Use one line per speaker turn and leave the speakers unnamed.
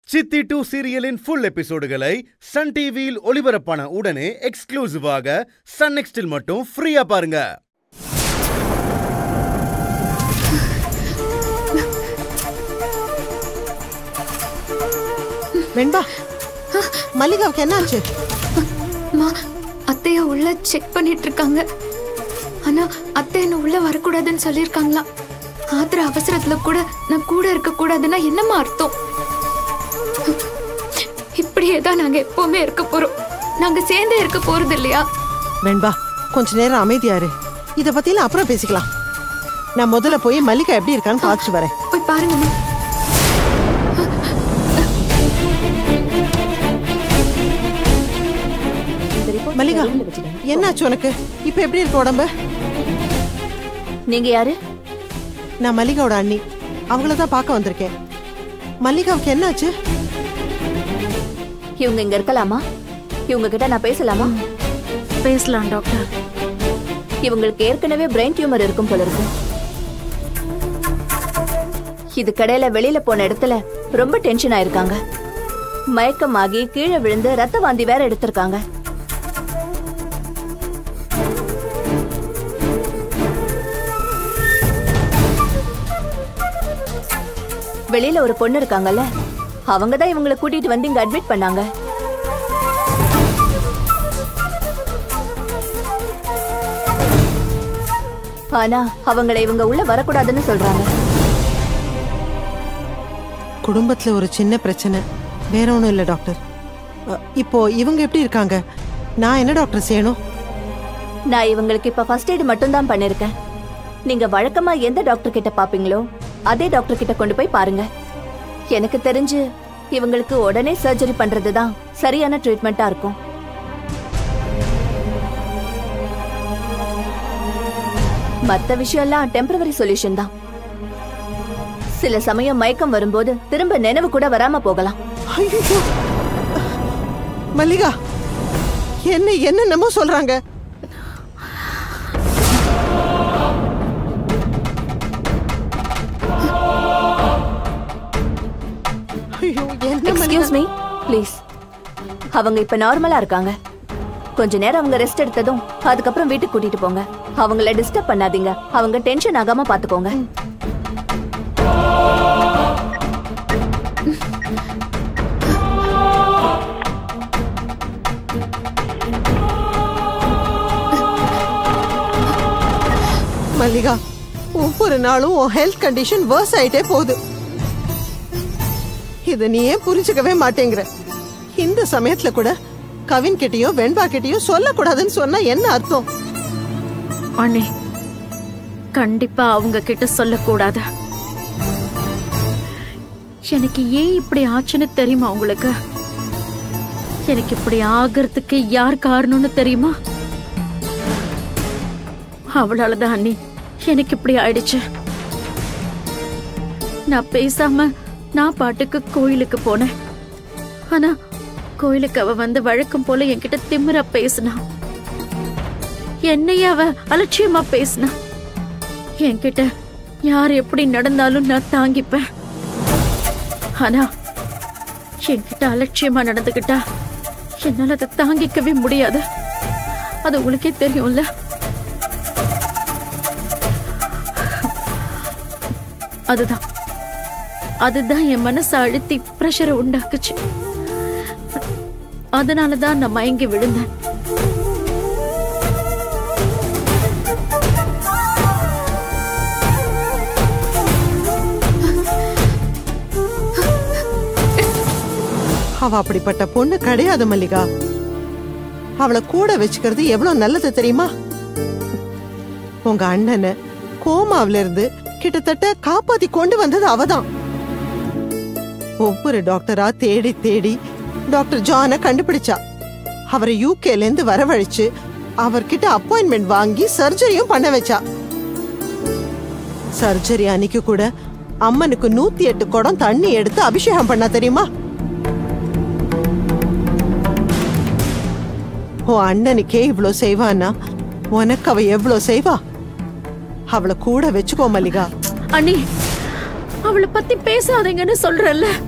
சித்தி டூ சீரியலின் ஃபுல் எபிசோடுகளை சன் டிவியில் ஒளிபரப்பான உடனே எக்ஸ்க்ளூசிவாக சன் நெக்ஸ்டில் மட்டும் ஃப்ரீயா பாருங்க
வெண்பா மல்லிகாவுக்கு என்னாச்சு
அம்மா அத்தைய உள்ள செக் பண்ணிட்டு இருக்காங்க ஆனா அத்தை என்ன உள்ள வரக்கூடாதுன்னு சொல்லியிருக்காங்களாம் ஆத்திர அவசரத்துல கூட நான் கூட இருக்க கூடாதுன்னா என்னம்மா அர்த்தம் இப்படியே தான் நாங்க எப்பவுமே இருக்க போறோம் நாங்க சேர்ந்தே இருக்க போறது இல்லையா
வெண்பா கொஞ்ச நேரம் அமைதியா இரு இத பத்திலாம் அப்புறம் பேசிக்கலாம் நான் முதல்ல போய் மல்லிகா எப்படி இருக்கான்னு பார்த்துட்டு வரேன்
போய் பாருங்கம்மா
மல்லிகா என்னாச்சு உனக்கு இப்ப எப்படி இருக்கு உடம்பு
நீங்க யாரு
நான் மல்லிகாவோட அண்ணி அவங்கள தான் பார்க்க வந்திருக்கேன் மல்லிகாவுக்கு என்னாச்சு
இவங்க இங்க இருக்கலாமா இவங்க கிட்ட நான் பேசலாமா
பேசலாம் டாக்டர்
இவங்களுக்கு ஏற்கனவே பிரெயின் டியூமர் இருக்கும் போல இருக்கும் இது கடையில வெளியில போன இடத்துல ரொம்ப டென்ஷன் ஆயிருக்காங்க மயக்கமாகி கீழே விழுந்து ரத்த வாந்தி வேற எடுத்திருக்காங்க வெளியில ஒரு பொண்ணு இருக்காங்கல்ல அவங்க தான் இவங்களை கூட்டிட்டு வந்து இங்க அட்மிட் பண்ணாங்க ஆனா அவங்களை இவங்க உள்ள வரக்கூடாதுன்னு சொல்றாங்க
குடும்பத்துல ஒரு சின்ன பிரச்சனை வேற ஒண்ணும் இல்ல டாக்டர் அ, இப்போ இவங்க எப்படி இருக்காங்க நான் என்ன டாக்டர் செய்யணும்
நான் இவங்களுக்கு இப்ப ஃபர்ஸ்ட் எய்ட் மட்டும் தான் பண்ணிருக்கேன் நீங்க வழக்கமா எந்த டாக்டர் கிட்ட பாப்பீங்களோ அதே டாக்டர் கிட்ட கொண்டு போய் பாருங்க எனக்கு தெரிஞ்சு இவங்களுக்கு உடனே சர்ஜரி பண்றது தான் சரியான ட்ரீட்மெண்ட்டா இருக்கும் மத்த விஷயம்லாம் டெம்பரவரி சொல்யூஷன் தான் சில சமயம் மயக்கம் வரும்போது திரும்ப நினைவு கூட வராம போகலாம்
ஐயோ மல்லிகா என்ன என்னென்னமோ சொல்றாங்க ஐயோ என்ன
எக்ஸ்கியூஸ் மீ ப்ளீஸ் அவங்க இப்ப நார்மலா இருக்காங்க கொஞ்ச நேரம் அவங்க ரெஸ்ட் எடுத்ததும் அதுக்கப்புறம் வீட்டுக்கு கூட்டிட்டு போங்க அவங்கள டிஸ்டர்ப் பண்ணாதீங்க அவங்க டென்ஷன் ஆகாம பாத்துக்கோங்க
மல்லிகா ஒவ்வொரு நாளும் உன் ஹெல்த் கண்டிஷன் வேர்ஸ் ஆயிட்டே போகுது இத நீ ஏன் புரிஞ்சுக்கவே மாட்டேங்கிற இந்த சமயத்துல கூட கவின் கிட்டயோ வெண்பா கிட்டயோ சொல்லக்கூடாதுன்னு சொன்னா என்ன அர்த்தம்
அண்ணே கண்டிப்பா அவங்க கிட்ட சொல்லக்கூடாது எனக்கு ஏன் இப்படி ஆச்சுன்னு தெரியுமா உங்களுக்கு எனக்கு இப்படி ஆகிறதுக்கு யார் காரணம்னு தெரியுமா அவளாலதான் அண்ணி எனக்கு இப்படி ஆயிடுச்சு நான் பேசாம நான் பாட்டுக்கு கோயிலுக்கு போனேன் ஆனா கோயிலுக்கு அவ வந்து வழக்கம் போல என்கிட்ட திமிரா பேசினா என்னைய அவ அலட்சியமா பேசினா என்கிட்ட யார் எப்படி நடந்தாலும் நான் தாங்கிப்பேன் ஆனா என்கிட்ட அலட்சியமா நடந்துகிட்டா என்னால அதை தாங்கிக்கவே முடியாது அது உங்களுக்கே தெரியும்ல அதுதான் அதுதான் என் மனசை அழுத்தி பிரஷரை உண்டாக்குச்சு அதனாலதான் நான் மயங்கி விழுந்தேன்
அவ அப்படிப்பட்ட பொண்ணு கிடையாது மல்லிகா அவளை கூட வச்சுக்கிறது எவ்வளவு நல்லது தெரியுமா உங்க அண்ணனை கோமாவில இருந்து கிட்டத்தட்ட காப்பாத்தி கொண்டு வந்தது அவதான் ஒவ்வொரு டாக்டரா தேடி தேடி டாக்டர் ஜானை கண்டுபிடிச்சா அவரை யூகேல இருந்து வரவழைச்சு அவர்கிட்ட அப்பாயின்மெண்ட் வாங்கி சர்ஜரியும் பண்ண வச்சா சர்ஜரி அன்னைக்கு கூட அம்மனுக்கு நூத்தி எட்டு குடம் தண்ணி எடுத்து அபிஷேகம் பண்ணா தெரியுமா உன் அண்ணனுக்கே இவ்ளோ செய்வான்னா உனக்கு அவ எவ்ளோ செய்வா அவளை கூட வச்சுக்கோ மல்லிகா
அண்ணி அவளை பத்தி பேசாதீங்கன்னு சொல்றல்ல